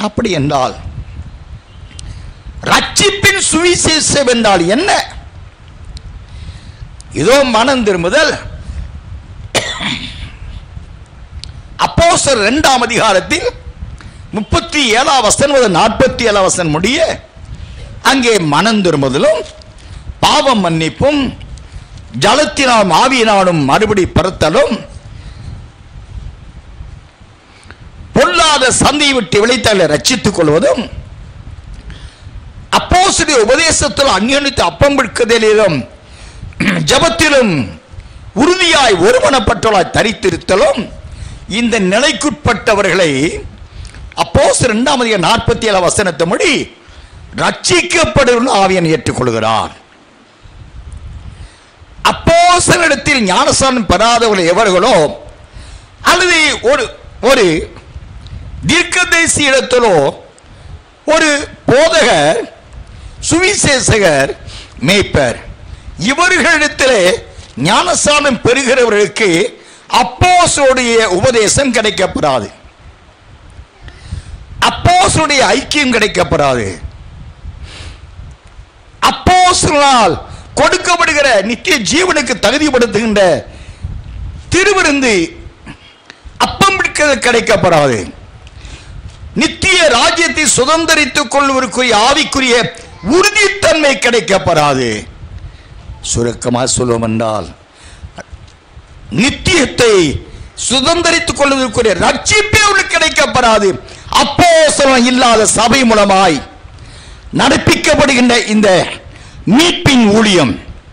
அப்படி என்றால் ரட்சிப்பின் சுவிசேஷம் என்றால் என்ன இதோ மனம் திரும்புதல் அப்போஸ்தலர் இரண்டாம் அதிகாரத்தில் முப்பத்தி ஏழாம் வசனம் முதல் நாற்பத்தி ஏழாம் வசனம் முடிய அங்கே மனம் திரும்புதலும் பாவம் மன்னிப்பும் ஜலத்தினாலும் ஆவியினாலும் மறுபடி பிறத்தலும் பொல்லாத சந்தையை விட்டு விளைத்தலை ரட்சித்துக் கொள்வதும் அப்போஸ்தலருடைய உபதேசத்தில் அந்நியனித்து அப்பம் விற்கதிலும் ஜபத்திலும் உறுதியாய் ஒருமனப்பட்டவளாய் தரித்திருத்தலும் இந்த நிலைக்குட்பட்டவர்களை அப்போஸ் இரண்டாம் அதிக நாற்பத்தி ஏழு வசனத்தின்படி ரட்சிக்கப்படுகிற ஆவியன் ஏற்றுக்கொள்கிறார் அப்போசனிடத்தில் ஞானசானம் பெறாதவர்கள் எவர்களோ அல்லது ஒரு ஒரு தீர்க்கதரிசி இடத்திலோ ஒரு போதகர் சுவிசேஷகர் மேய்ப்பர் இவர்களிடத்திலே ஞானசானம் பெறுகிறவர்களுக்கு அப்போஸுடைய உபதேசம் கிடைக்கப்படாது அப்போஸுடைய ஐக்கியம் கிடைக்கப்படாது அப்போஸ்தலனால் கொடுக்கப்படுகிற நித்திய ஜீவனுக்கு தகுதிப்படுத்துகின்ற திருவிருந்து அப்பம் பிடிக்கிறது கிடைக்கப்படாது நித்திய ராஜ்யத்தை சுதந்திரித்துக் கொள்வதற்குரிய ஆவிக்குரிய உறுதித்தன்மை கிடைக்கப்படாது சுருக்கமாக சொல்லுவோம் என்றால் நித்தியத்தை சுதந்திரித்துக் கொள்வதற்குரிய ரட்சிப்பே அவர்களுக்கு கிடைக்கப்படாது அப்போஸ்தலன் இல்லாத சபை மூலமாய் நடப்பிக்கப்படுகின்ற இந்த மீட்பின் ஊழியம்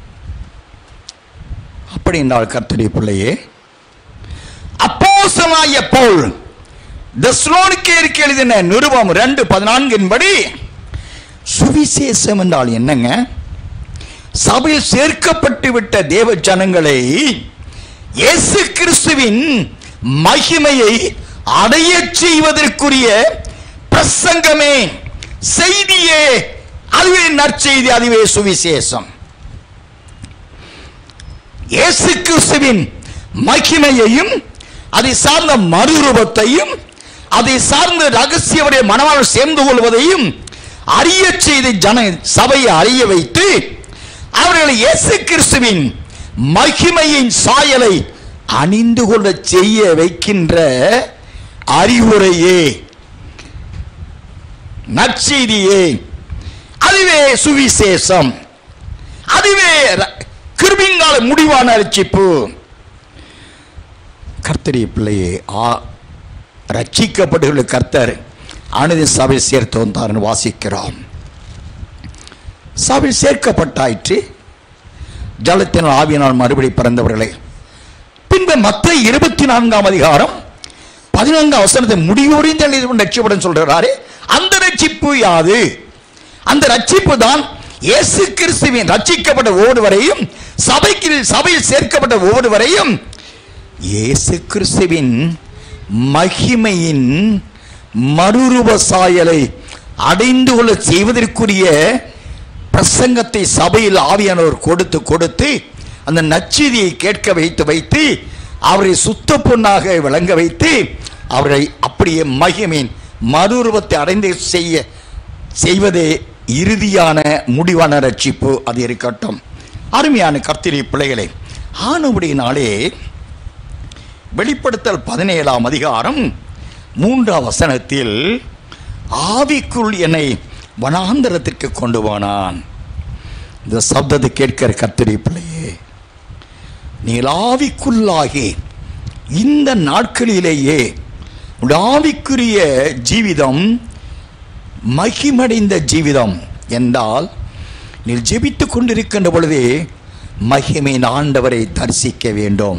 அப்படி என்றால் கர்த்தருடைய பிள்ளையே அப்போஸ்தலனாகிய பவுல் தெஸ்லோனிக்கேருக்கு எழுதின நிருபம் ரெண்டு பதினான்கின் படி சுவிசேஷம் என்றால் என்னங்க சபையில் சேர்க்கப்பட்டு விட்ட தேவ ஜனங்களை இயேசு கிறிஸ்துவின் மகிமையை அடையச் செய்வதற்குரிய பிரசங்கமே செய்தியே அதுவே நற்செய்தி அதுவே சுவிசேஷம் இயேசு கிறிஸ்துவின் மகிமையையும் அதை சார்ந்த மறுரூபத்தையும் அதை சார்ந்த ரகசியவுடைய மனவாளர் சேர்ந்து கொள்வதையும் அறிய செய்து ஜன சபையை அறிய வைத்து அவர்களை இயேசு கிறிஸ்துவின் மகிமையின் சாயலை அணிந்து கொள்ள செய்ய வைக்கின்ற அறிவுரையே நற்செய்தியே அதுவே சுவிசேஷம் அதுவே ர- கிருபிங்கால முடிவான ரட்சிப்பு கர்த்தரிய பிள்ளையே ஆ ரட்சிக்கப்பட்டுள்ள கர்த்தர் அனுதி சபை சேர்த்து வந்தார்னு வாசிக்கிறோம் சபை சேர்க்கப்பட்டாயிற்று ஜலத்தினால் ஆவியினால் மறுபடி பிறந்தவர்களே பின்பு மற்ற இருபத்தி நான்காம் அதிகாரம் பதினான்காம் அவசரத்தை முடிவுறிந்த ரட்சிப்புடன் சொல்றாரு அந்த ரட்சிப்பு யாது அந்த ரட்சிப்பு தான் இயேசு கிறிஸ்துவின் ரட்சிக்கப்பட்ட ஒவ்வொருவரையும் சபைக்கு சபையில் சேர்க்கப்பட்ட ஒவ்வொருவரையும் இயேசு கிறிஸ்துவின் மகிமையின் மறுரூப சாயலை அடைந்து கொள்ள செய்வதற்குரிய பிரசங்கத்தை சபையில் ஆவியானவர் கொடுத்து கொடுத்து அந்த நச்செய்தியை கேட்க வைத்து வைத்து அவரை சுத்த பொன்னாக விளங்க வைத்து அவரை அப்படியே மகிமையின் மறுரூபத்தை அடைந்து செய்ய செய்வதே இறுதியான முடிவான ரட்சிப்பு அது இருக்கட்டும் அருமையான கர்த்திரி பிள்ளைகளே ஆனவுடையினாலே வெளிப்படுத்தல் பதினேழாம் அதிகாரம் மூன்றாம் வசனத்தில் ஆவிக்குள் என்னை வனாந்தரத்திற்கு கொண்டு போனான் இந்த சப்தத்தை கேட்கிற கர்த்தரி பிள்ளையே நீங்கள் ஆவிக்குள்ளாகி இந்த நாட்களிலேயே உடைய ஆவிக்குரிய ஜீவிதம் மகிமடைந்த ஜீவிதம் என்றால் நீ ஜெபித்துக் கொண்டிருக்கின்ற பொழுதே மகிமையின் ஆண்டவரை தரிசிக்க வேண்டும்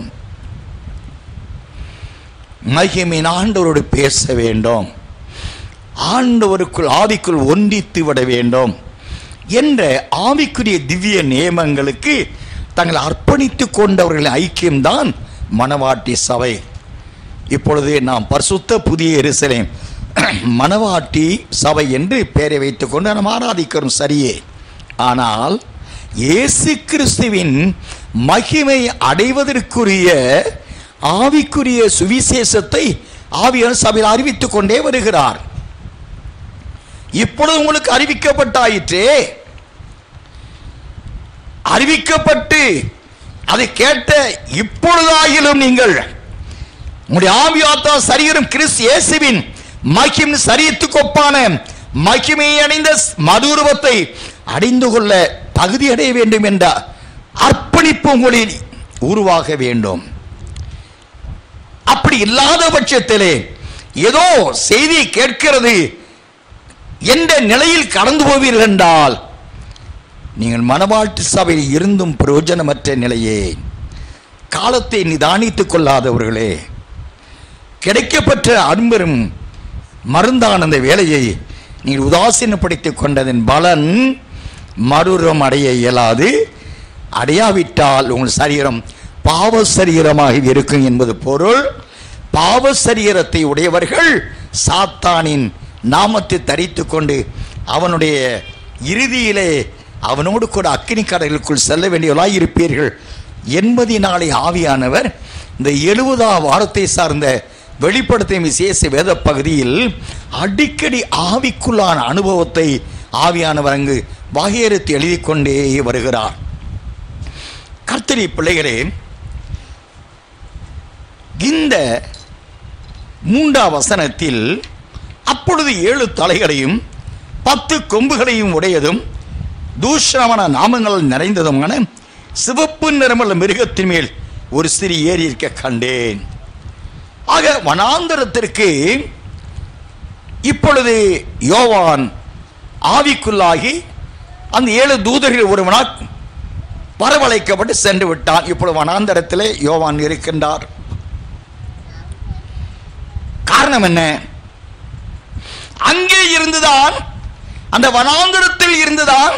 மகிமையின் ஆண்டவரோடு பேச வேண்டும் ஆண்டவருக்குள் ஆவிக்குள் ஒன்றித்து விட வேண்டும் என்ற ஆவிக்குரிய திவ்ய நியமங்களுக்கு தங்களை அர்ப்பணித்துக் கொண்டவர்களின் ஐக்கியம்தான் மணவாட்டி சபை இப்பொழுது நாம் பரிசுத்த புதிய எருசலேம் மணவாட்டி சபை என்று பெயரை வைத்துக்கொண்டு நாம் ஆராதிக்கிறோம் சரியே ஆனால் இயேசு கிறிஸ்துவின் மகிமை அடைவதற்குரிய ஆவிக்குரிய சுவிசேஷத்தை ஆவியான சபையில் அறிவித்துக் கொண்டே வருகிறார் இப்பொழுது உங்களுக்கு அறிவிக்கப்பட்டாயிற்றே அறிவிக்கப்பட்டு அதை கேட்ட இப்பொழுதாகிலும் நீங்கள் உங்களுடைய ஆவியாத்தா சரீரம் கிறிஸ்து இயேசுவின் மகிம் சரீரத்துக்கு ஒப்பான மகிமையை அடைந்த மதுருவத்தை அடைந்து கொள்ள தகுதி அடைய வேண்டும் என்ற அர்ப்பணிப்பு உங்களில் உருவாக வேண்டும் அப்படி இல்லாத பட்சத்திலே ஏதோ செய்தி கேட்கிறது என்ற நிலையில் கடந்து போவீர்கள் என்றால் நீங்கள் மனவாழ்த்து சபையில் இருந்தும் பிரயோஜனமற்ற நிலையே காலத்தை நிதானித்துக் கொள்ளாதவர்களே கிடைக்கப்பெற்ற அன்பரும் மருந்தான அந்த வேலையை நீங்கள் உதாசீனப்படுத்திக் கொண்டதன் பலன் மறுரம் அடைய இயலாது அடையாவிட்டால் உங்கள் சரீரம் பாவ சரீரமாக இருக்கும் என்பது பொருள் பாவ சரீரத்தை உடையவர்கள் சாத்தானின் நாமத்தை தரித்துக் கொண்டு அவனுடைய இறுதியிலே அவனோடு கூட அக்கினி கடலுக்குள் செல்ல வேண்டியவர்களாய் இருப்பீர்கள் என்பதினாலே ஆவியானவர் இந்த எழுபதாம் வாரத்தை சார்ந்த வெளிப்படுத்தும் விசேஷ வேத பகுதியில் அடிக்கடி ஆவிக்குள்ளான அனுபவத்தை ஆவியானவர் அங்கு வகையறுத்து எழுதி கொண்டே வருகிறார் கர்த்தரி பிள்ளைகளே இந்த மூன்றாம் வசனத்தில் அப்பொழுது ஏழு தலைகளையும் பத்து கொம்புகளையும் உடையதும் தூஷணமான நாமங்கள் நிறைந்ததுமான சிவப்பு நிறமுள்ள மிருகத்தின் மேல் ஒரு சிறு ஏறி இருக்க கண்டேன் ஆக வனாந்தரத்திற்கு இப்பொழுது யோவான் ஆவிக்குள்ளாகி அந்த ஏழு தூதர்கள் ஒருவனால் வரவழைக்கப்பட்டு சென்று விட்டான் இப்பொழுது வனாந்தரத்திலே யோவான் இருக்கின்றார் காரணம் என்ன அங்கே இருந்துதான் அந்த வனாந்தரத்தில் இருந்துதான்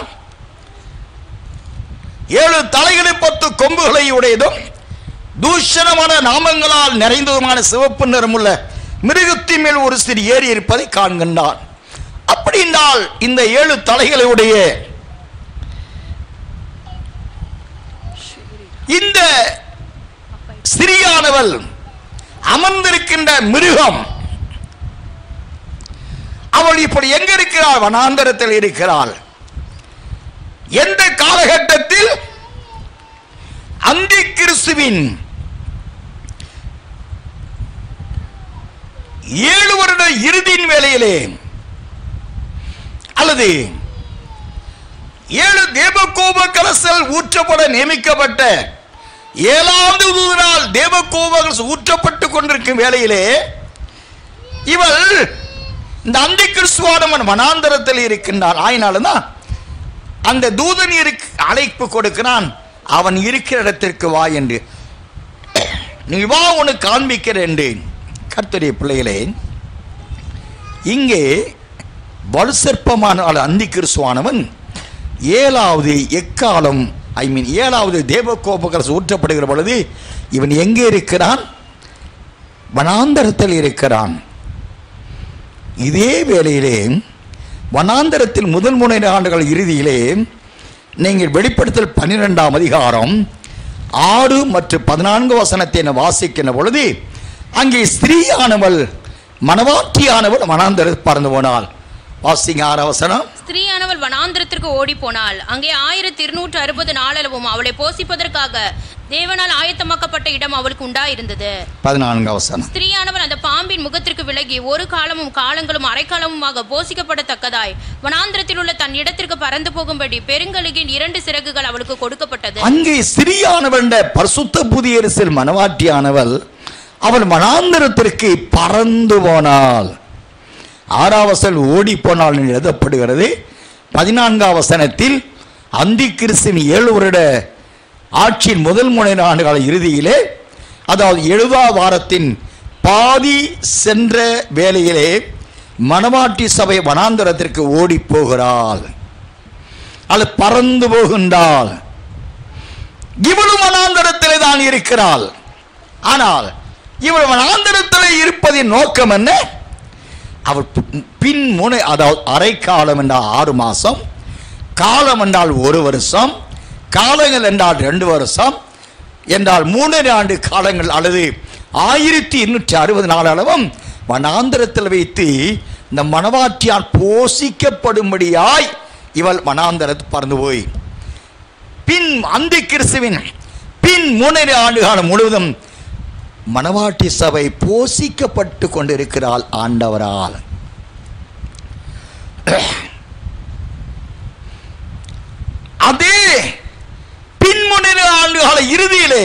ஏழு தலைகளை பத்து கொம்புகளை உடையதும் தூஷணமான நாமங்களால் நிறைந்ததுமான சிவப்பு நிறமுள்ள மிருகத்தின் மேல் ஒரு சிறு ஏறி இருப்பதை காண்கின்றான் அப்படி என்றால் இந்த ஏழு தலைகளை உடைய இந்த சிறியானவள் அமர்ந்திருக்கின்ற மிருகம் அவள் இப்படி எங்க இருக்கிறாள் வனாந்தரத்தில் இருக்கிறாள் எந்த காலகட்டத்தில் அந்தி கிறிஸ்துவின் ஏழு வருட இறுதியின் வேளையிலே அல்லது ஏழு தேவகோப கலசல் ஊற்றப்பட நியமிக்கப்பட்ட ஏழாவது தூதனால் தேவகோப கலசல் ஊற்றப்பட்டு கொண்டிருக்கும் வேளையிலே இவள் இந்த அந்தி கிறிஸ்துவானவன் வனாந்தரத்தில் இருக்கின்றான் ஆயினால்தான் அந்த தூதன் இருக்கு அழைப்பு கொடுக்கிறான் அவன் இருக்கிற இடத்திற்கு வா என்று நீ வா உனக்கு காண்பிக்கிறேன் என்று கர்த்தரிய பிள்ளைகளே இங்கே வலுசற்பமான அந்தி கிறிஸ்துவானவன் ஏழாவது எக்காலம் ஐ மீன் ஏழாவது தேவகோபகரசு ஊற்றப்படுகிற பொழுது இவன் எங்கே இருக்கிறான் வனாந்தரத்தில் இருக்கிறான் இதே வேளையிலே வனாந்தரத்தில் முதல் முனை ஆண்டுகள் இறுதியிலே நீங்கள் வெளிப்படுத்தல் பன்னிரெண்டாம் அதிகாரம் ஆறு மற்றும் பதினான்கு வசனத்தை நான் வாசிக்கின்ற பொழுது அங்கே ஸ்திரீயானவள் மனவாட்டியானவள் வனாந்தர பறந்து போனாள் வாசிங்க ஆறு வசனம் ஸ்திரீயானவள் வனாந்திரத்திற்கு ஓடி போனாள் அங்கே ஆயிரத்தி இருநூற்று அறுபது நாளளவும் அவளை போசிப்பதற்காக தேவனால் ஆயத்தமாக்கப்பட்ட இடம் அவளுக்கு உண்டாயிருந்தது பதினான்கு வசனம் ஸ்திரீயானவள் அந்த பாம்பின் முகத்திற்கு விலகி ஒரு காலமும் காலங்களும் அரைக்காலமுமாக போசிக்கப்படத்தக்கதாய் வனாந்திரத்தில் உள்ள தன் இடத்திற்கு பறந்து போகும்படி பெருங்கழுகின் இரண்டு சிறகுகள் அவளுக்கு கொடுக்கப்பட்டது அங்கே சிறியானவள் பரிசுத்த புதியரசில் மனவாட்டியானவள் அவள் மனாந்தரத்திற்கு பறந்து போனாள் ஆறாவசல் ஓடி போனாள் என்று எழுதப்படுகிறது பதினான்காம் வசனத்தில் அந்தி கிறிஸ்தின் ஏழு வருட ஆட்சியின் முதல் முனை ஆண்டுகால இறுதியிலே அதாவது எழுபா வாரத்தின் பாதி சென்ற வேளையிலே மணவாட்டி சபை வனாந்தரத்திற்கு ஓடி போகிறாள் அது பறந்து போகின்றாள் இவளும் வனாந்தரத்திலே தான் இருக்கிறாள் ஆனால் இவள் வனாந்தரத்திலே இருப்பதின் நோக்கம் என்ன அவள் பி- பின் முனை அதாவது அரை காலம் என்றால் ஆறு மாசம் காலம் என்றால் ஒரு வருஷம் காலங்கள் என்றால் ரெண்டு வருஷம் என்றால் மூணரை ஆண்டு காலங்கள் அல்லது ஆயிரத்தி இருநூற்றி அறுபது நாள் அளவும் வனாந்திரத்தில் வைத்து இந்த மணவாட்டியால் போஷிக்கப்படும்படியாய் இவள் வனாந்தரத்து பறந்து போய் பின் அந்த கிறிஸ்துவின் பின் மூணரை ஆண்டு காலம் முழுவதும் மணவாட்டி சபை போஷிக்கப்பட்டு கொண்டிருக்கிறாள் ஆண்டவரால் அதே பின்முன்னிலை ஆண்டு கால இறுதியிலே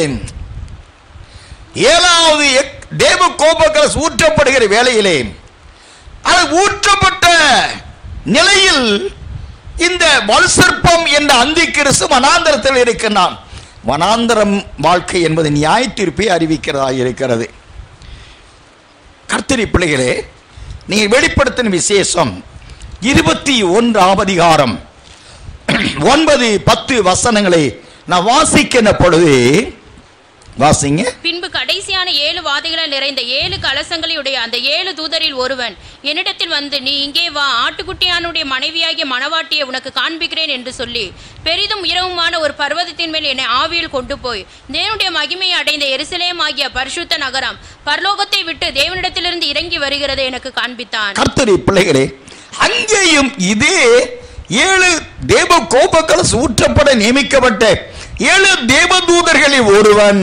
ஏழாவது எக்- தேவ கோபக்கலஸ் ஊற்றப்படுகிற வேளையிலே அது ஊற்றப்பட்ட நிலையில் இந்த வலுசற்பம் என்ற அந்தி கிறிஸ்து வனாந்தரத்தில் இருக்கின்றான் வனாந்தரம் வாழ்க்கை என்பது நியாய தீர்ப்பை அறிவிக்கிறதா இருக்கிறது கர்த்தரி பிள்ளைகளே நீங்கள் வெளிப்படுத்தின விசேஷம் இருபத்தி ஒன்றாம் அதிகாரம் ஒன்பது பத்து வசனங்களை நான் வாசிக்கின்ற பொழுது வாசிங்க பின்பு கடைசியான ஏழு வாதைகளால் நிறைந்த ஏழு கலசங்களையுடைய அந்த ஏழு தூதரில் ஒருவன் என்னிடத்தில் வந்து நீ இங்கே வா ஆட்டுக்குட்டியானுடைய மனைவியாகிய மணவாட்டியை உனக்கு காண்பிக்கிறேன் என்று சொல்லி பெரிதும் உயரவுமான ஒரு பர்வதத்தின் மேல் என்னை ஆவியில் கொண்டு போய் தேவனுடைய மகிமையை அடைந்த எருசலேம் ஆகிய பரிசுத்த நகரம் பரலோகத்தை விட்டு தேவனிடத்திலிருந்து இறங்கி வருகிறதை எனக்கு காண்பித்தான் கர்த்தரி பிள்ளைகளே அங்கேயும் இதே ஏழு தேவ கோபக்கலஸ் ஊற்றப்பட நியமிக்கப்பட்ட ஏழு தேவதூதர்களில் ஒருவன்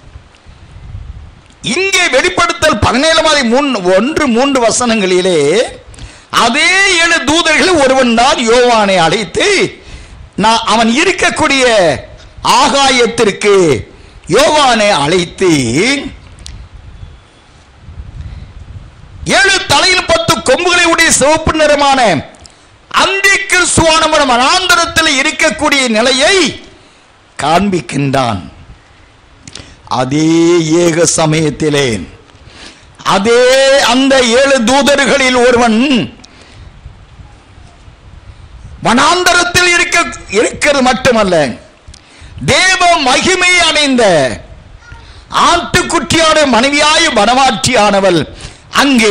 இங்கே வெளிப்படுத்தல் பதினேழாவது மூணு ஒன்று மூன்று வசனங்களிலே அதே ஏழு தூதர்களில் ஒருவன் தான் யோவானை அழைத்து நான் அவன் இருக்கக்கூடிய ஆகாயத்திற்கு யோவானை அழைத்து ஏழு தலையில் பத்து கொம்புகளை உடைய சிவப்பு நிறமான அந்தி கிறிஸ்துவான மனாந்தரத்தில் இருக்கக்கூடிய நிலையை காண்பிக்கின்றான் அதே ஏக சமயத்திலே அதே அந்த ஏழு தூதர்களில் ஒருவன் வனாந்தரத்தில் இருக்க இருக்கிறது மட்டுமல்ல தேவ மகிமை அடைந்த ஆட்டுக்குட்டியான மனைவியாய் மனவாட்டியானவள் அங்கே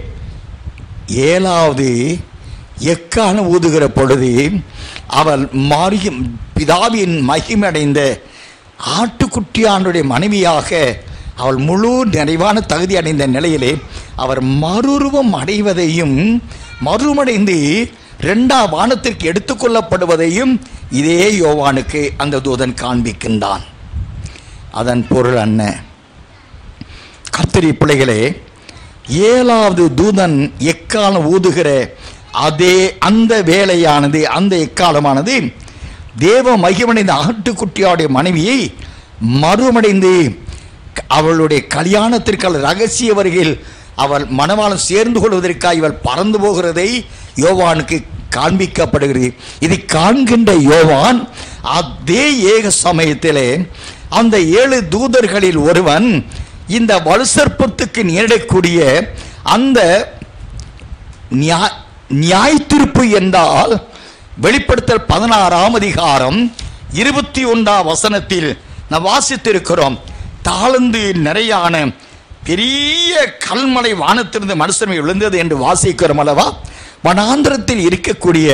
ஏழாவது எக்கான ஊதுகிற பொழுது அவள் மாறியும் பிதாவின் மகிமடைந்த ஆட்டுக்குட்டியானுடைய மனைவியாக அவள் முழு நிறைவான தகுதி அடைந்த நிலையிலே அவர் மறுரூபம் அடைவதையும் மறுமடைந்து இரண்டாம் வானத்திற்கு எடுத்துக்கொள்ளப்படுவதையும் இதே யோவானுக்கு அந்த தூதன் காண்பிக்கின்றான் அதன் பொருள் என்ன கர்த்தரி பிள்ளைகளே ஏழாவது தூதன் எக்காலம் ஊதுகிற அதே அந்த வேலையானது அந்த எக்காலமானது தேவ மகிமடைந்த ஆட்டுக்குட்டியாவுடைய மனைவியை மறுமடைந்து அவளுடைய கல்யாணத்திற்கு அவள் ரகசிய வருகையில் அவள் மணவாளம் சேர்ந்து கொள்வதற்காக இவள் பறந்து போகிறதை யோவானுக்கு காண்பிக்கப்படுகிறது இதை காண்கின்ற யோவான் அதே ஏக சமயத்திலே அந்த ஏழு தூதர்களில் ஒருவன் இந்த வலுசற்பத்துக்கு நேரிடக்கூடிய அந்த நியா- நியாயத்தீர்ப்பு என்றால் வெளிப்படுத்தல் பதினாறாம் அதிகாரம் இருபத்தி ஒன்றாம் வசனத்தில் நாம் வாசித்திருக்கிறோம் தாழ்ந்து நிறையான பெரிய கல்மலை வானத்திலிருந்து மனுஷன் மேல் விழுந்தது என்று வாசிக்கிறோம் அல்லவா வனாந்திரத்தில் இருக்கக்கூடிய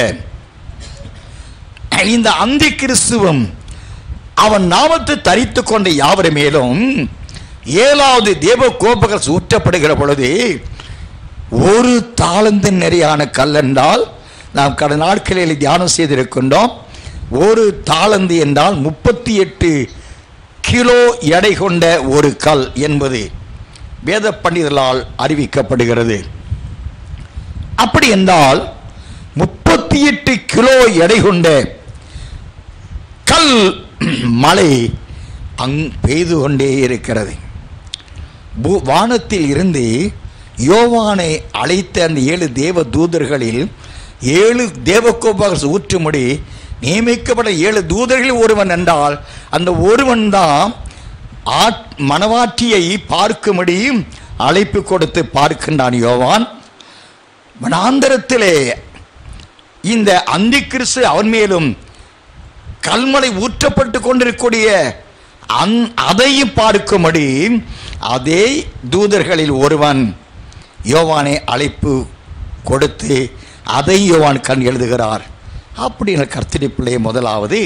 இந்த அந்தி கிறிஸ்துவம் அவன் நாமத்தை தரித்து கொண்ட யாவர் மேலும் ஏழாவது தேவ கோபங்கள் ஊற்றப்படுகிற பொழுது ஒரு தாளந்து நிறையான கல் என்றால் நாம் கடந்த நாட்களில் தியானம் செய்திருக்கின்றோம் ஒரு தாளந்து என்றால் முப்பத்தி எட்டு கிலோ எடை கொண்ட ஒரு கல் என்பது வேத பண்டிதர்களால் அறிவிக்கப்படுகிறது அப்படி என்றால் முப்பத்தி எட்டு கிலோ எடை கொண்ட கல் மழை அங் பெய்து கொண்டே இருக்கிறது பூ- வானத்தில் இருந்து யோவானை அழைத்த அந்த ஏழு தேவ தூதர்களில் ஏழு தேவக்கோபாக ஊற்றும்படி நியமிக்கப்பட்ட ஏழு தூதர்களில் ஒருவன் என்றால் அந்த ஒருவன் தான் ஆட் மணவாட்டியை பார்க்கும்படி அழைப்பு கொடுத்து பார்க்கின்றான் யோவான் வனாந்தரத்திலே இந்த அந்தி கிறிஸ்து அவன் மேலும் கல்மலை ஊற்றப்பட்டு கொண்டிருக்கக்கூடிய அந் அதையும் பார்க்கும்படி அதே தூதர்களில் ஒருவன் யோவானை அழைப்பு கொடுத்து அதை யோவான் கண் எழுதுகிறார் அப்படின்னு கர்த்தரி பிள்ளை முதலாவது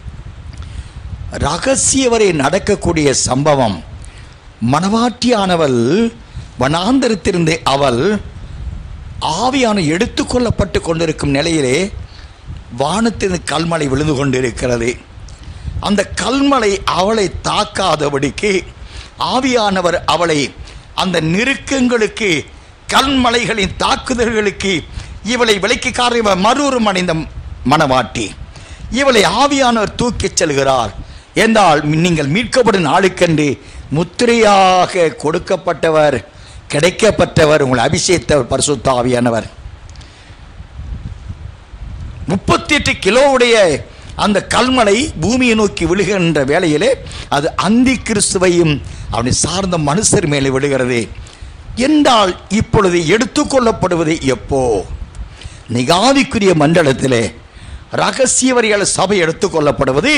ரகசிய வரை நடக்கக்கூடிய சம்பவம் மணவாட்டியானவள் வனாந்தரத்திலிருந்து அவள் ஆவியான எடுத்துக்கொள்ளப்பட்டு கொண்டிருக்கும் நிலையிலே வானத்தின் கல்மலை விழுந்து கொண்டிருக்கிறது அந்த கல்மலை அவளை தாக்காதபடிக்கு ஆவியானவர் அவளை அந்த நெருக்கங்களுக்கு கல்மலைகளின் தாக்குதல்களுக்கு இவளை விலைக்கு காரணம் மறுவரும் அடைந்த மனவாட்டி இவளை ஆவியானவர் தூக்கிச் செல்கிறார் என்றால் நீங்கள் மீட்கப்படும் நாளுக்கென்று முத்திரையாக கொடுக்கப்பட்டவர் கிடைக்கப்பட்டவர் உங்களை அபிஷேகத்தவர் பரிசுத்த ஆவியானவர் முப்பத்தி எட்டு கிலோவுடைய அந்த கல்மலை பூமியை நோக்கி விழுகின்ற வேளையிலே அது அந்தி கிறிஸ்துவையும் அவனை சார்ந்த மனுஷர் மேலே விழுகிறது என்றால் இப்பொழுது எடுத்துக்கொள்ளப்படுவது எப்போ நிகாதிக்குரிய மண்டலத்திலே ரகசியவரியால் சபை எடுத்துக்கொள்ளப்படுவது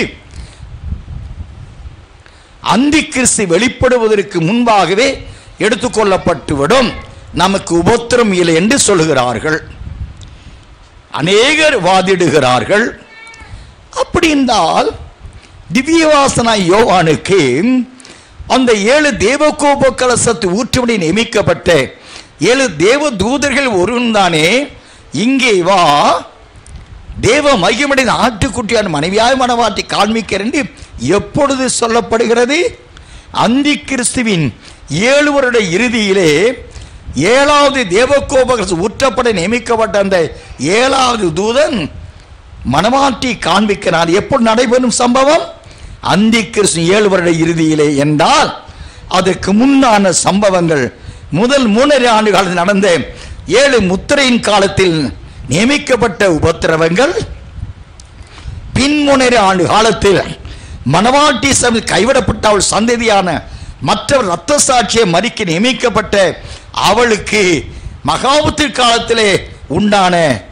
அந்தி கிறிஸ்து வெளிப்படுவதற்கு முன்பாகவே எடுத்துக்கொள்ளப்பட்டுவிடும் நமக்கு உபத்திரம் இல்லை என்று சொல்லுகிறார்கள் அநேகர் வாதிடுகிறார்கள் அப்படி என்றால் திவ்யவாசனாய் யோவானுக்கு அந்த ஏழு தேவகோப கலசத்தை ஊற்றுபடி நியமிக்கப்பட்ட ஏழு தேவ தூதர்கள் ஒருவன் தானே இங்கே வா தேவ மகிமடைந்த ஆட்டுக்குட்டியான மனைவியாய் மனவாட்டி காண்பிக்கிறேன் என்று எப்பொழுது சொல்லப்படுகிறது அந்தி கிறிஸ்துவின் ஏழு வருட இறுதியிலே ஏழாவது தேவகோப ஊற்றப்பட நியமிக்கப்பட்ட அந்த ஏழாவது தூதன் மனவாட்டி காண்பிக்கிறார் எப்போ நடைபெறும் சம்பவம் அந்தி கிறிஸ்து ஏழு வருட இறுதியிலே என்றால் அதற்கு முன்னான சம்பவங்கள் முதல் மூணரை ஆண்டு காலத்தில் நடந்த ஏழு முத்திரையின் காலத்தில் நியமிக்கப்பட்ட உபத்திரவங்கள் பின்முனைறு ஆண்டு காலத்தில் மணவாட்டி சபை கைவிடப்பட்ட அவள் சந்ததியான மற்றவர் ரத்த சாட்சியை மறிக்க நியமிக்கப்பட்ட அவளுக்கு மகாபத்து காலத்திலே உண்டான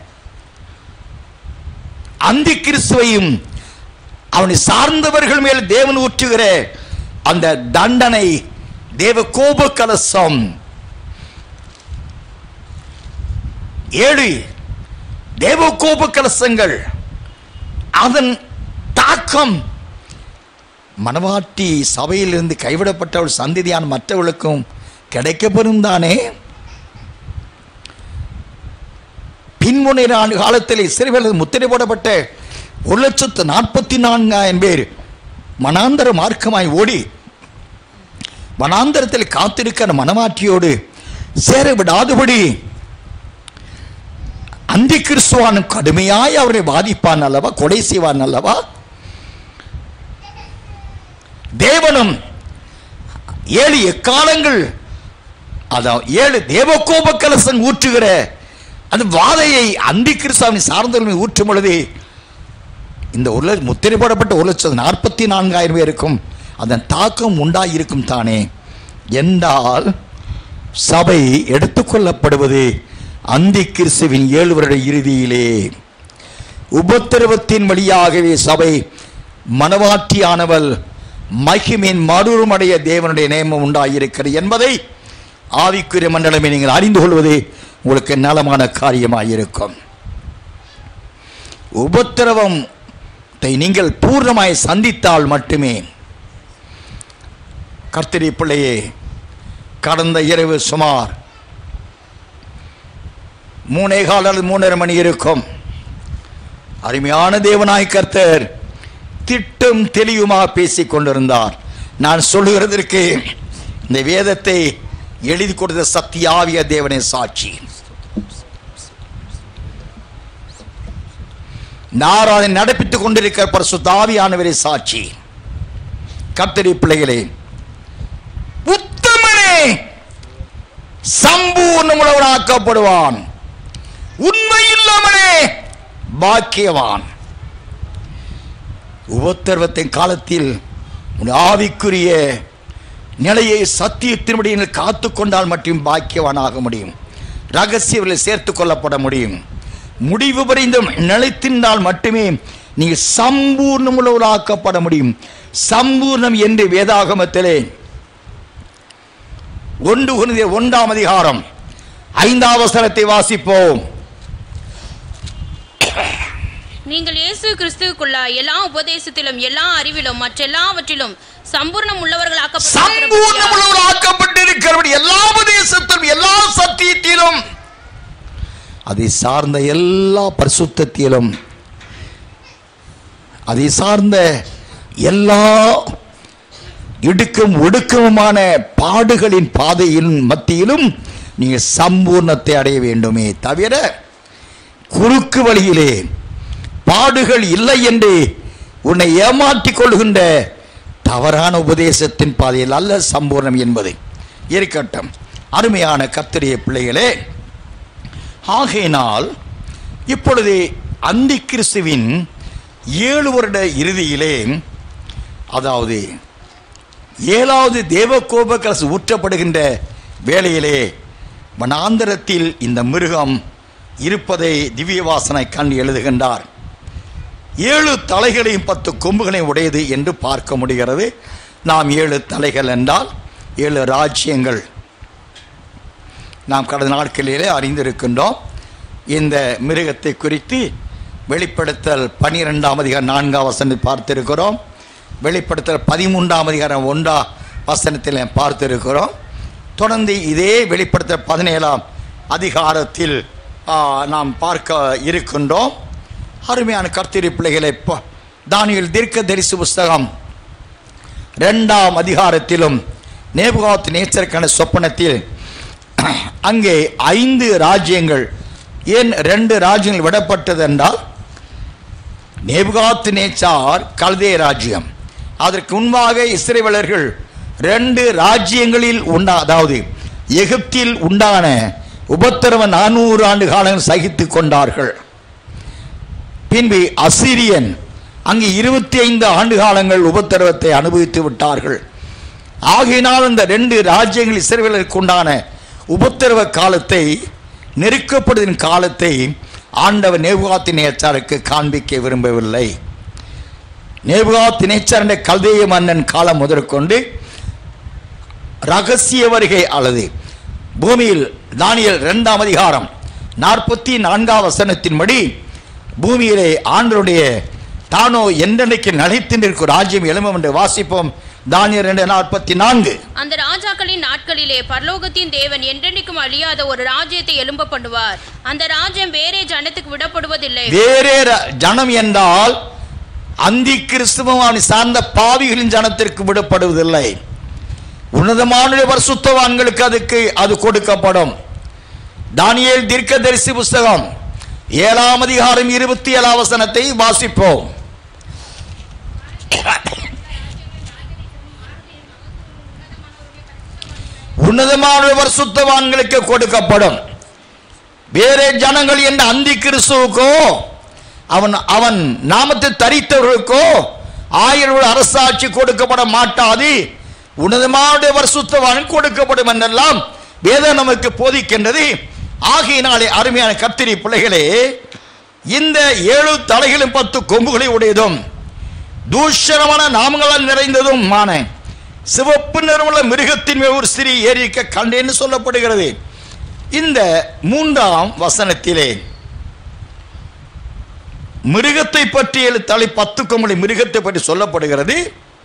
அந்தி கிறிஸ்துவையும் அவனை சார்ந்தவர்கள் மேல் தேவன் ஊற்றுகிற அந்த தண்டனை தேவ கோப கலசம் ஏழு தேவ கோப கலசங்கள் அதன் தாக்கம் மனவாட்டி சபையிலிருந்து கைவிடப்பட்டவள் சந்ததியான மற்றவர்களுக்கும் கிடைக்கப்பெறும் தானே பின்முனைற ஆண்டு காலத்தில் சிறுவர்கள் முத்திரை போடப்பட்ட ஒரு லட்சத்து நாற்பத்தி நான்காயிரம் பேர் மனாந்தர மார்க்கமாய் ஓடி வனாந்தரத்தில் காத்திருக்கிற மனமாற்றியோடு சேர விடாதபடி அந்தி கிறிஸ்துவான் கடுமையாய் அவரை பாதிப்பான் அல்லவா கொடை செய்வான் அல்லவா தேவனும் ஏழு எக்காலங்கள் அதான் ஏழு தேவகோப கலசம் ஊற்றுகிற அந்த வாதையை அந்தி கிறிஸ்தாவின் சார்ந்தவர்கள் ஊற்றும் பொழுது இந்த ஒரு லட்சம் முத்திரை போடப்பட்ட ஒரு லட்சத்து நாற்பத்தி நான்காயிரம் பேருக்கும் அதன் தாக்கம் உண்டாயிருக்கும் தானே என்றால் சபை எடுத்துக்கொள்ளப்படுவது அந்தி கிறிஸ்துவின் ஏழு வருட இறுதியிலே உபத்திரவத்தின் வழியாகவே சபை மனவாட்டியானவள் மகிமின் மறுமடைய தேவனுடைய நேமம் உண்டாயிருக்கிறது என்பதை ஆவிக்குரிய மண்டலமே நீங்கள் அறிந்து கொள்வது உங்களுக்கு நலமான காரியமாயிருக்கும் உபத்திரவத்தை நீங்கள் பூர்ணமாய் சந்தித்தால் மட்டுமே கர்த்தரி பிள்ளையே கடந்த இரவு சுமார் மூணே கால் அல்லது மூணரை மணி இருக்கும் அருமையான தேவனாய் கர்த்தர் திட்டும் தெளிவுமா பேசிக் கொண்டிருந்தார் நான் சொல்லுகிறதற்கு இந்த வேதத்தை எழுதி கொடுத்த சத்தியாவிய தேவனே சாட்சி நான் அதை நடப்பித்துக் கொண்டிருக்கிற பரிசுத்தாவியானவரே சாட்சி கர்த்தரி பிள்ளைகளே உத்தமனே சம்பூர்ணமுள்ளவனாக்கப்படுவான் உண்மை இல்லாமலே பாக்கியவான் உபத்திரவத்தின் காலத்தில் உன் ஆவிக்குரிய நிலையை சத்தியத்தின்படி காத்து கொண்டால் மட்டும் பாக்கியவானாக முடியும் ரகசியங்களை சேர்த்து கொள்ளப்பட முடியும் முடிவு வரைந்தும் நிலைத்திருந்தால் மட்டுமே நீங்கள் சம்பூர்ணமுள்ளவராக்கப்பட முடியும் சம்பூர்ணம் என்று வேதாகமத்திலே ஒன்று குருந்திய ஒன்றாம் அதிகாரம் ஐந்தாம் வசனத்தை வாசிப்போம் நீங்கள் இயேசு கிறிஸ்துவுக்குள்ளா எல்லா உபதேசத்திலும் எல்லா அறிவிலும் மற்றெல்லாவற்றிலும் சம்பூர்ணம் உள்ளவர்களாக்கப்பட்டிருக்கிறபடியால் சம்பூர்ணமுள்ளவராக்கப்பட்டிருக்கிறபடி எல்லா உபதேசத்திலும் எல்லா சத்தியத்திலும் அதை சார்ந்த எல்லா பரிசுத்தத்திலும் அதை சார்ந்த எல்லா இடுக்கும் ஒடுக்கமுமான பாடுகளின் பாதையின் மத்தியிலும் நீங்க சம்பூர்ணத்தை அடைய வேண்டுமே தவிர குறுக்கு வழியிலே பாடுகள் இல்லை என்று உன்னை ஏமாற்றிக் கொள்கின்ற தவறான உபதேசத்தின் பாதையில் அல்ல சம்பூர்ணம் என்பது இருக்கட்டும் அருமையான கத்திரிய பிள்ளைகளே ஆகையினால் இப்பொழுது அந்தி கிறிஸ்துவின் ஏழு வருட இறுதியிலே அதாவது ஏழாவது தேவகோப கலசு ஊற்றப்படுகின்ற வேளையிலே வனாந்தரத்தில் இந்த மிருகம் இருப்பதை திவ்யவாசனை கண் எழுதுகின்றார் ஏழு தலைகளையும் பத்து கொம்புகளையும் உடையது என்று பார்க்க முடிகிறது நாம் ஏழு தலைகள் என்றால் ஏழு ராஜ்யங்கள் நாம் கடந்த நாட்களிலே அறிந்திருக்கின்றோம் இந்த மிருகத்தை குறித்து வெளிப்படுத்தல் பனிரெண்டாம் அதிகாரம் நான்காம் வசனத்தை பார்த்திருக்கிறோம் வெளிப்படுத்தல் பதிமூன்றாம் அதிகாரம் ஒன்றா வசனத்தில் பார்த்திருக்கிறோம் தொடர்ந்து இதே வெளிப்படுத்தல் பதினேழாம் அதிகாரத்தில் ஆ, நாம் பார்க்க இருக்கின்றோம் அருமையான கர்த்தரி பிள்ளைகளை ப- தானியேல் தீர்க்க தரிசி புஸ்தகம் ரெண்டாம் அதிகாரத்திலும் நேபுகாத் நேச்சருக்கான சொப்பனத்தில் அங்கே ஐந்து ராஜ்யங்கள் ஏன் ரெண்டு ராஜ்யங்கள் விடப்பட்டது என்றால் நேபுகாத் நேச்சார் கல்தே ராஜ்யம் அதற்கு முன்பாக இஸ்ரேலர்கள் ரெண்டு ராஜ்யங்களில் உண்டா அதாவது எகிப்தில் உண்டான உபத்திரவ நானூறு ஆண்டு காலம் சகித்து கொண்டார்கள் பின்பு அசிரியன் அங்கு இருபத்தி ஐந்து ஆண்டு காலங்கள் உபத்திரவத்தை அனுபவித்து விட்டார்கள் ஆகையினால் இந்த ரெண்டு ராஜ்யங்கள் இஸ்ரேலருக்கு உண்டான உபத்திரவ காலத்தை நெருக்கப்படுவதின் காலத்தை ஆண்டவர் நேபுகாத்தி நேச்சாருக்கு காண்பிக்க விரும்பவில்லை நேபுகாத்தி நேச்சாருடைய கல்தேய மன்னன் காலம் முதற்கொண்டு ரகசிய வருகை அல்லது பூமியில் தானியல் இரண்டாம் அதிகாரம் நாற்பத்தி நான்காம் வசனத்தின்படி பூமியிலே ஆண்டருடைய தானோ என்றென்றைக்கு நிலைத்து நிற்கும் ராஜ்யம் எழும்பும் என்று வாசிப்போம் தானியல் ரெண்டு நாற்பத்தி நான்கு அந்த ராஜாக்களின் நாட்களிலே பரலோகத்தின் தேவன் என்றென்றைக்கும் அழியாத ஒரு ராஜ்யத்தை எழும்ப பண்ணுவார் அந்த ராஜ்யம் வேறே ஜனத்துக்கு விடப்படுவதில்லை வேறே ர- ஜனம் என்றால் அந்தி கிறிஸ்துவம் அவனை சார்ந்த பாவிகளின் ஜனத்திற்கு விடப்படுவதில்லை உன்னதமான பரிசுத்தவான்களுக்கு அதுக்கு அது கொடுக்கப்படும் தானியேல் தீர்க்கதரிசி புஸ்தகம் ஏழாம் அதிகாரம் இருபத்தி ஏழாம் வசனத்தை வாசிப்போம் உன்னதமான பரிசுத்தவான்களுக்கு கொடுக்கப்படும் வேறே ஜனங்கள் என்ற அந்தி கிறிஸ்துவுக்கோ அவன் அவன் நாமத்தை தரித்தவர்களுக்கோ ஆயிரம் அரசாட்சி கொடுக்கப்பட மாட்டாது உன்னதமான வருசுத்தவான் கொடுக்கப்படும் என்றெல்லாம் வேதம் நமக்கு போதிக்கின்றது ஆகையினாலே அருமையான கத்திரி பிள்ளைகளே இந்த ஏழு தலைகளும் பத்து கொம்புகளை உடையதும் தூஷணமான நாமங்களால் நிறைந்ததும் மான சிவப்பு நிறமுள்ள மிருகத்தின் மேல் ஒரு சிறி ஏறிக்க கண்டேன்னு சொல்லப்படுகிறது இந்த மூன்றாம் வசனத்திலே மிருகத்தை பற்றி ஏழு தலை பத்து கொம்புடைய மிருகத்தை பற்றி சொல்லப்படுகிறது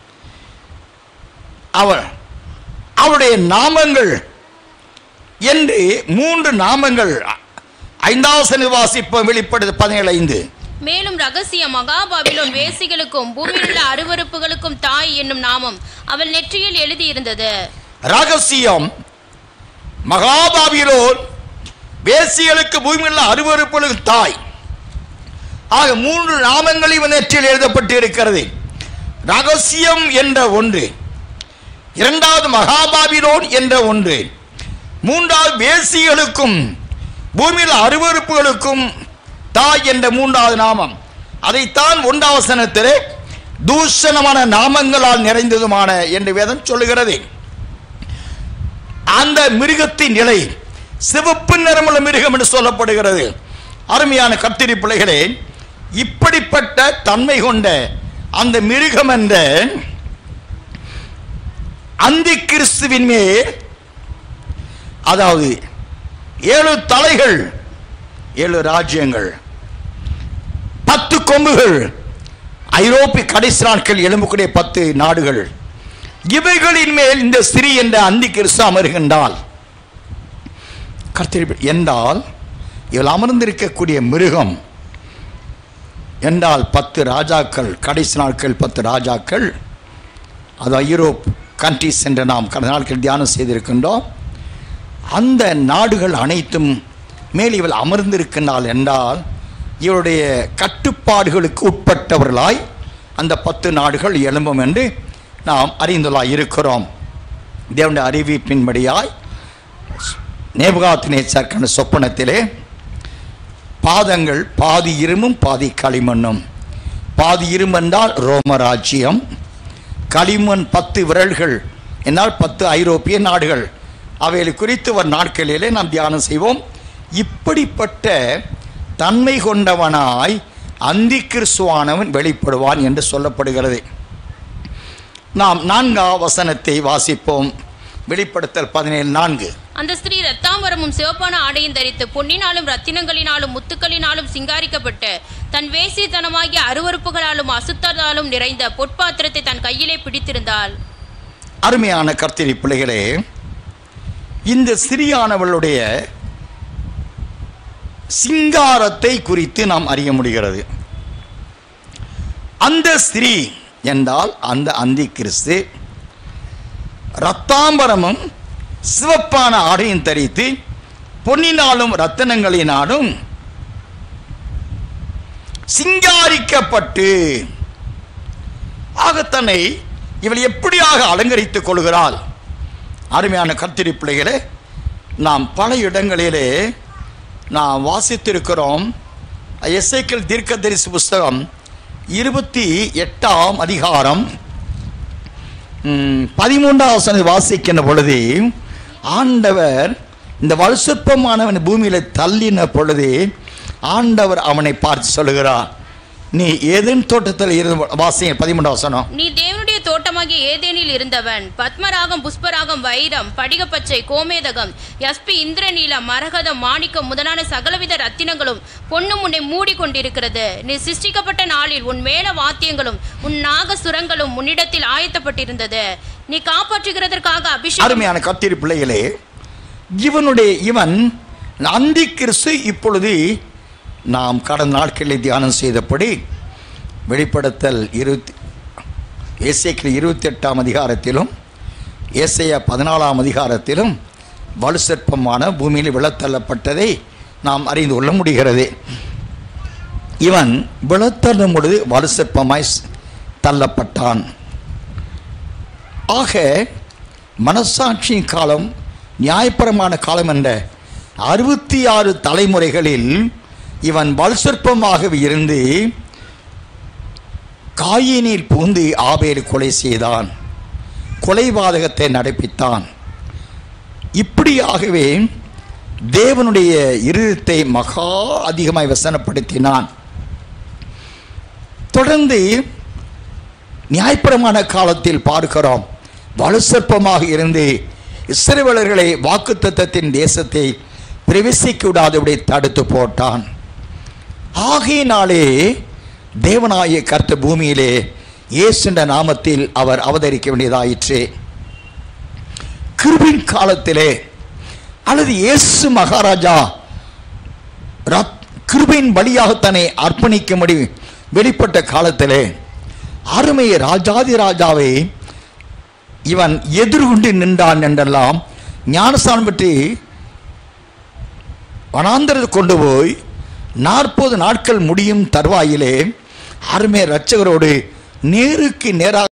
அவள் அவளுடைய நாமங்கள் என்று மூன்று நாமங்கள் ஐந்தாவது வாசிப்போம் வெளிப்படுது பதினேழு ஐந்து மேலும் ரகசிய மகாபாபிலோன் வேசிகளுக்கும் பூமியில் உள்ள அருவருப்புகளுக்கும் தாய் என்னும் நாமம் அவள் நெற்றியில் எழுதியிருந்தது ரகசியம் மகாபாபிலோன் வேசிகளுக்கு பூமியில் அருவறுப்புகளுக்கு தாய் ஆக மூன்று நாமங்கள் இவன் நெற்றியில் எழுதப்பட்டு இருக்கிறது ரகசியம் என்ற ஒன்று இரண்டாவது மகாபாபிலோன் என்ற ஒன்று மூன்றாவது வேசிகளுக்கும் பூமியில் அருவறுப்புகளுக்கும் தாய் என்ற மூன்றாவது நாமம் அதைத்தான் ஒன்றாவசனத்திலே தூஷணமான நாமங்களால் நிறைந்ததுமான என்று வேதம் சொல்லுகிறது அந்த மிருகத்தின் நிலை சிவப்பு நிறமுள்ள மிருகம் என்று சொல்லப்படுகிறது அருமையான கத்திரி பிள்ளைகளே இப்படிப்பட்ட தன்மை கொண்ட அந்த மிருகம் என்ற அந்தி கிறிஸ்துவின் மேல் அதாவது ஏழு தலைகள் ஏழு ராஜ்யங்கள் பத்து கொம்புகள் ஐரோப்பிய கடைசி நாட்கள் எழும்பக்கூடிய பத்து நாடுகள் இவைகளின் மேல் இந்த சிறி என்ற அந்தி கிறிஸ்து அமர்கின்றால் கர்த்தர் என்றால் இவள் அமர்ந்திருக்கக்கூடிய மிருகம் என்றால் பத்து ராஜாக்கள் கடைசி நாட்கள் பத்து ராஜாக்கள் அது ஐரோப் கண்ட்ரிஸ் என்று நாம் கடந்த நாட்கள் தியானம் செய்திருக்கின்றோம் அந்த நாடுகள் அனைத்தும் மேல் இவள் அமர்ந்திருக்கின்றாள் என்றால் இவருடைய கட்டுப்பாடுகளுக்கு உட்பட்டவர்களாய் அந்த பத்து நாடுகள் எழும்பும் என்று நாம் அறிந்துள்ளாய் இருக்கிறோம் தேவனுடைய அறிவிப்பின்படியாய் நேபகாத்தினே சர்க்கன சொப்பனத்திலே பாதங்கள் பாதி இரும்பும் பாதி களிமண்ணும் பாதி இரும்பு என்றால் ரோமராஜ்யம் களிமண் பத்து விரல்கள் என்னால் பத்து ஐரோப்பிய நாடுகள் அவைகளை குறித்து ஒரு நாட்களிலே நாம் தியானம் செய்வோம் இப்படிப்பட்ட தன்மை கொண்டவனாய் அந்தி கிறிஸ்துவானவன் வெளிப்படுவான் என்று சொல்லப்படுகிறது நாம் நான்காம் வசனத்தை வாசிப்போம் வெளிப்படுத்தல் பதினேழு நான்கு அந்த ஸ்திரீ ரத்தாம்பரமும் சிவப்பான ஆடையும் தரித்து பொன்னினாலும் ரத்தினங்களினாலும் முத்துக்களினாலும் சிங்காரிக்கப்பட்டு தன் வேசித்தனமாகிய அருவருப்புகளாலும் அசுத்தத்தாலும் நிறைந்த பொற்பாத்திரத்தை தன் கையிலே பிடித்திருந்தாள் அருமையான கர்த்தரி பிள்ளைகளே இந்த சிறியானவளுடைய சிங்காரத்தை குறித்து நாம் அறிய முடிகிறது அந்த ஸ்திரீ என்றால் அந்த அந்தி கிறிஸ்து ரத்தாம்பரமும் சிவப்பான ஆடையும் தரித்து பொன்னினாலும் ரத்தனங்களினாலும் சிங்காரிக்கப்பட்டு ஆக தன்னை இவள் எப்படியாக அலங்கரித்துக் கொள்கிறாள் அருமையான கத்திரி பிள்ளைகளே நாம் பல இடங்களிலே நாம் வாசித்திருக்கிறோம் எஸ்ஐக்கல் தீர்க்கதரிசி புஸ்தகம் இருபத்தி எட்டாம் அதிகாரம் ம், பதிமூன்றாம் வசனத்தை வாசிக்கின்ற பொழுது ஆண்டவர் இந்த வலுசற்பமானவன் பூமியில தள்ளின பொழுது ஆண்டவர் அவனை பார்த்து சொல்லுகிறார் நீ ஏதேன் தோட்டத்தில் இருந்து வாசிங்க பதிமூன்றாம் வசனம் நீ தேவனுடைய தோட்டமாகிய ஏதேனில் இருந்தவன் பத்மராகம் புஷ்பராகம் வைரம் படிகப்பச்சை கோமேதகம் யஸ்பி இந்திரநீலம் மரகதம் மாணிக்கம் முதலான சகலவித ரத்தினங்களும் பொன்னும் உன்னை மூடிக்கொண்டிருக்கிறது நீ சிருஷ்டிக்கப்பட்ட நாளில் உன் மேல வாத்தியங்களும் உன் நாகசுரங்களும் உன்னிடத்தில் ஆயத்தப்பட்டிருந்தது நீ காப்பாற்றுகிறதற்காக அபிஷேகம் அருமையான கத்திரி பிள்ளைகளே இவனுடைய இவன் அந்தி கிறிஸ்து இப்பொழுது நாம் கடந்த நாட்களில் தியானம் செய்தபடி வெளிப்படுத்தல் இருபத்தி ஏசைக்கில் இருபத்தி எட்டாம் அதிகாரத்திலும் ஏசையா பதினாலாம் அதிகாரத்திலும் வலுசற்பமான பூமியில் விழத்தள்ளப்பட்டதை நாம் அறிந்து கொள்ள முடிகிறது இவன் விழத்தள்ளும் பொழுது வலுசற்பமாய் ஸ்- தள்ளப்பட்டான் ஆக மனசாட்சியின் காலம் நியாயபரமான காலம் என்ற அறுபத்தி ஆறு தலைமுறைகளில் இவன் வலுசற்பமாகவே இருந்து காயினில் பூந்து ஆபேல் கொலை செய்தான் கொலைபாதகத்தை நடப்பித்தான் இப்படியாகவே தேவனுடைய இருதயத்தை மகா அதிகமாய் வசனப்படுத்தினான் தொடர்ந்து நியாயப்பிரமாண காலத்தில் பார்க்கிறோம் வலுசற்பமாக இருந்து இஸ்ரவேலர்களை வாக்குத்தத்தத்தின் தேசத்தை பிரவேசிக்க விடாதபடி தடுத்து போட்டான் ஆகையினாலே தேவனாய கர்த்த பூமியிலே இயேசுன்ற நாமத்தில் அவர் அவதரிக்க வேண்டியதாயிற்று கிருபின் காலத்திலே அல்லது இயேசு மகாராஜா ரத்- கிருபையின் வழியாக தன்னை அர்ப்பணிக்கும்படி வெளிப்பட்ட காலத்திலே அருமை ராஜாதி ராஜாவை இவன் எதிர்கொண்டு நின்றான் என்றெல்லாம் ஞானஸ்தானம் பற்றி வனாந்தரத்தை கொண்டு போய் நாற்பது நாட்கள் முடியும் தருவாயிலே அருமை இரட்சகரோடு நேருக்கு நேராக